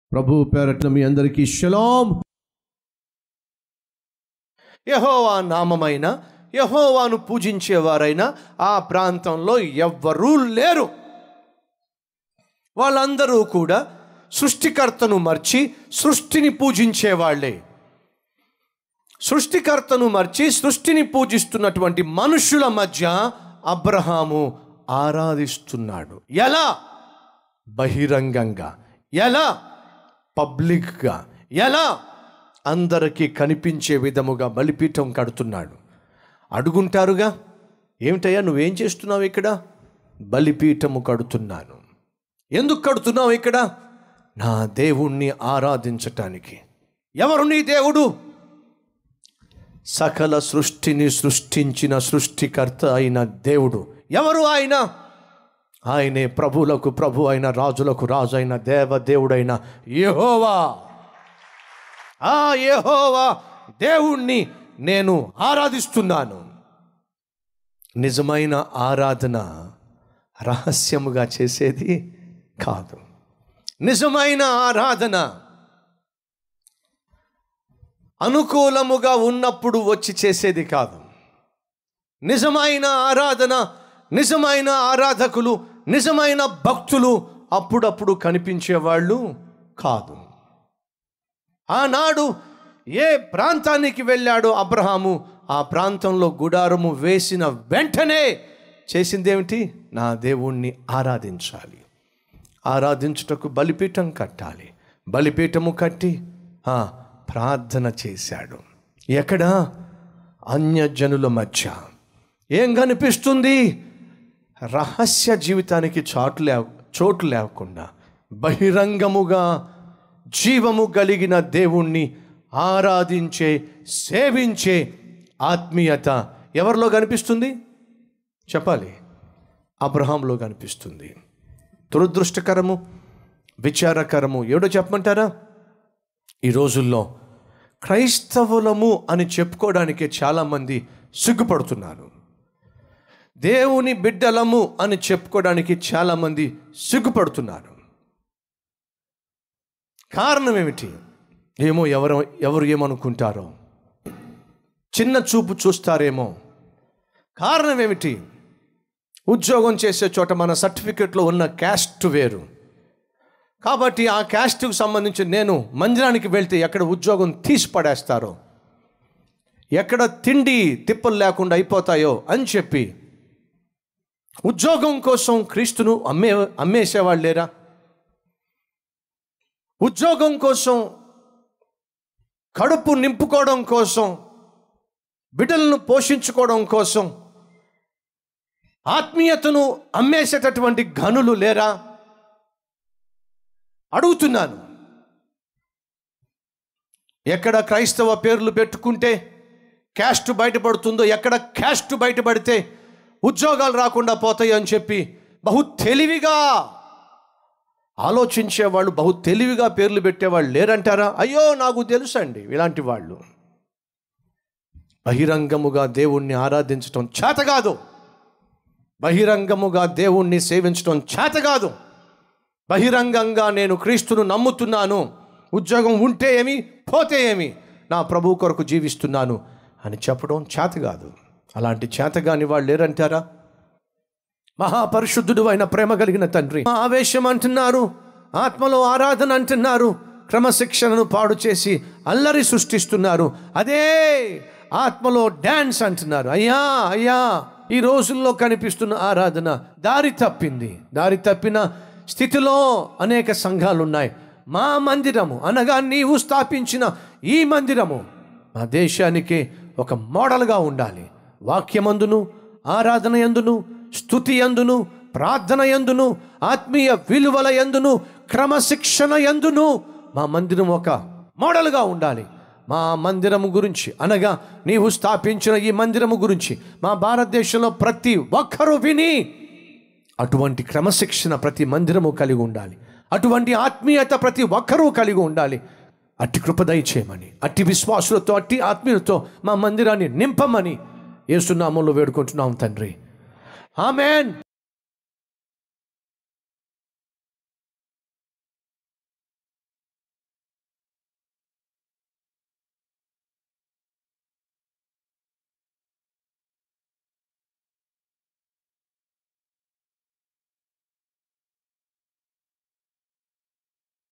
ప్రభు పేరట్న మీ అందరికీ షలాం యహోవా నామమైన యహోవాను పూజించేవారైనా ఆ ప్రాంతంలో ఎవ్వరూ లేరు వాళ్ళందరూ కూడా సృష్టికర్తను మర్చి సృష్టిని పూజించేవాళ్లే సృష్టికర్తను మర్చి సృష్టిని పూజిస్తున్నటువంటి మనుషుల మధ్య అబ్రహాము ఆరాధిస్తున్నాడు ఎలా బహిరంగంగా ఎలా పబ్లిక్గా ఎలా అందరికీ కనిపించే విధముగా బలిపీఠం కడుతున్నాడు అడుగుంటారుగా ఏమిటయ్యా నువ్వేం చేస్తున్నావు ఇక్కడ బలిపీఠము కడుతున్నాను ఎందుకు కడుతున్నావు ఇక్కడ నా దేవుణ్ణి ఆరాధించటానికి ఎవరు నీ దేవుడు సకల సృష్టిని సృష్టించిన సృష్టికర్త అయిన దేవుడు ఎవరు ఆయన ఆయనే ప్రభువులకు ప్రభు అయిన రాజులకు రాజు అయిన దేవ దేవుడైన యెహోవా ఆ యెహోవా దేవుణ్ణి నేను ఆరాధిస్తున్నాను నిజమైన ఆరాధన రహస్యముగా చేసేది కాదు నిజమైన ఆరాధన అనుకూలముగా ఉన్నప్పుడు వచ్చి చేసేది కాదు నిజమైన ఆరాధన నిజమైన ఆరాధకులు నిజమైన భక్తులు అప్పుడప్పుడు కనిపించేవాళ్ళు కాదు ఆనాడు ఏ ప్రాంతానికి వెళ్ళాడో అబ్రహాము ఆ ప్రాంతంలో గుడారము వేసిన వెంటనే చేసిందేమిటి నా దేవుణ్ణి ఆరాధించాలి ఆరాధించుటకు బలిపీఠం కట్టాలి బలిపీఠము కట్టి ఆ, ప్రార్థన చేశాడు ఎక్కడ అన్యజనుల మధ్య ఏం కనిపిస్తుంది రహస్య జీవితానికి చాటు లే చోటు లేకుండా బహిరంగముగా జీవము కలిగిన దేవుణ్ణి ఆరాధించే సేవించే ఆత్మీయత ఎవరిలో కనిపిస్తుంది చెప్పాలి అబ్రహాంలో కనిపిస్తుంది దురదృష్టకరము విచారకరము ఏడో చెప్పమంటారా ఈ రోజుల్లో క్రైస్తవులము అని చెప్పుకోవడానికే చాలామంది సిగ్గుపడుతున్నారు దేవుని బిడ్డలము అని చెప్పుకోవడానికి చాలామంది సిగ్గుపడుతున్నారు కారణం ఏమిటి ఏమో ఎవరు ఎవరు ఏమనుకుంటారో చిన్న చూపు చూస్తారేమో కారణం ఏమిటి ఉద్యోగం చేసే చోట మన సర్టిఫికెట్లో ఉన్న క్యాస్ట్ వేరు కాబట్టి ఆ క్యాస్ట్కు సంబంధించి నేను మందిరానికి వెళ్తే ఎక్కడ ఉద్యోగం తీసి పడేస్తారో ఎక్కడ తిండి తిప్పలు లేకుండా అయిపోతాయో అని చెప్పి ఉద్యోగం కోసం క్రీస్తును అమ్మే అమ్మేసేవాళ్ళు లేరా ఉద్యోగం కోసం కడుపు నింపుకోవడం కోసం బిడ్డలను పోషించుకోవడం కోసం ఆత్మీయతను అమ్మేసేటటువంటి గనులు లేరా అడుగుతున్నాను ఎక్కడ క్రైస్తవ పేర్లు పెట్టుకుంటే క్యాస్ట్ బయటపడుతుందో ఎక్కడ క్యాస్ట్ బయటపడితే ఉద్యోగాలు రాకుండా పోతాయి అని చెప్పి బహు తెలివిగా ఆలోచించే వాళ్ళు బహు తెలివిగా పేర్లు పెట్టేవాళ్ళు లేరంటారా అయ్యో నాకు తెలుసండి ఇలాంటి వాళ్ళు బహిరంగముగా దేవుణ్ణి ఆరాధించటం చేత కాదు బహిరంగముగా దేవుణ్ణి సేవించడం చేత కాదు బహిరంగంగా నేను క్రీస్తును నమ్ముతున్నాను ఉద్యోగం ఉంటే ఏమి పోతే ఏమి నా ప్రభు కొరకు జీవిస్తున్నాను అని చెప్పడం చేత కాదు అలాంటి చేతగాని వాళ్ళు లేరంటారా మహాపరిశుద్ధుడు అయిన ప్రేమ కలిగిన తండ్రి ఆవేశం అంటున్నారు ఆత్మలో ఆరాధన అంటున్నారు క్రమశిక్షణను పాడు చేసి అల్లరి సృష్టిస్తున్నారు అదే ఆత్మలో డ్యాన్స్ అంటున్నారు అయ్యా అయ్యా ఈ రోజుల్లో కనిపిస్తున్న ఆరాధన దారి తప్పింది దారి తప్పిన స్థితిలో అనేక సంఘాలు ఉన్నాయి మా మందిరము అనగా నీవు స్థాపించిన ఈ మందిరము మా దేశానికి ఒక మోడల్గా ఉండాలి వాక్యమందును ఆరాధన ఎందును స్థుతి ఎందును ప్రార్థన ఎందును ఆత్మీయ విలువల ఎందును క్రమశిక్షణ ఎందును మా మందిరం ఒక మోడల్గా ఉండాలి మా మందిరము గురించి అనగా నీవు స్థాపించిన ఈ మందిరము గురించి మా భారతదేశంలో ప్రతి ఒక్కరూ విని అటువంటి క్రమశిక్షణ ప్రతి మందిరము కలిగి ఉండాలి అటువంటి ఆత్మీయత ప్రతి ఒక్కరూ కలిగి ఉండాలి అట్టి కృప దయచేయమని అట్టి విశ్వాసులతో అట్టి ఆత్మీయులతో మా మందిరాన్ని నింపమని ఏసునామంలో వేడుకుంటున్నాం తండ్రి ఆమెన్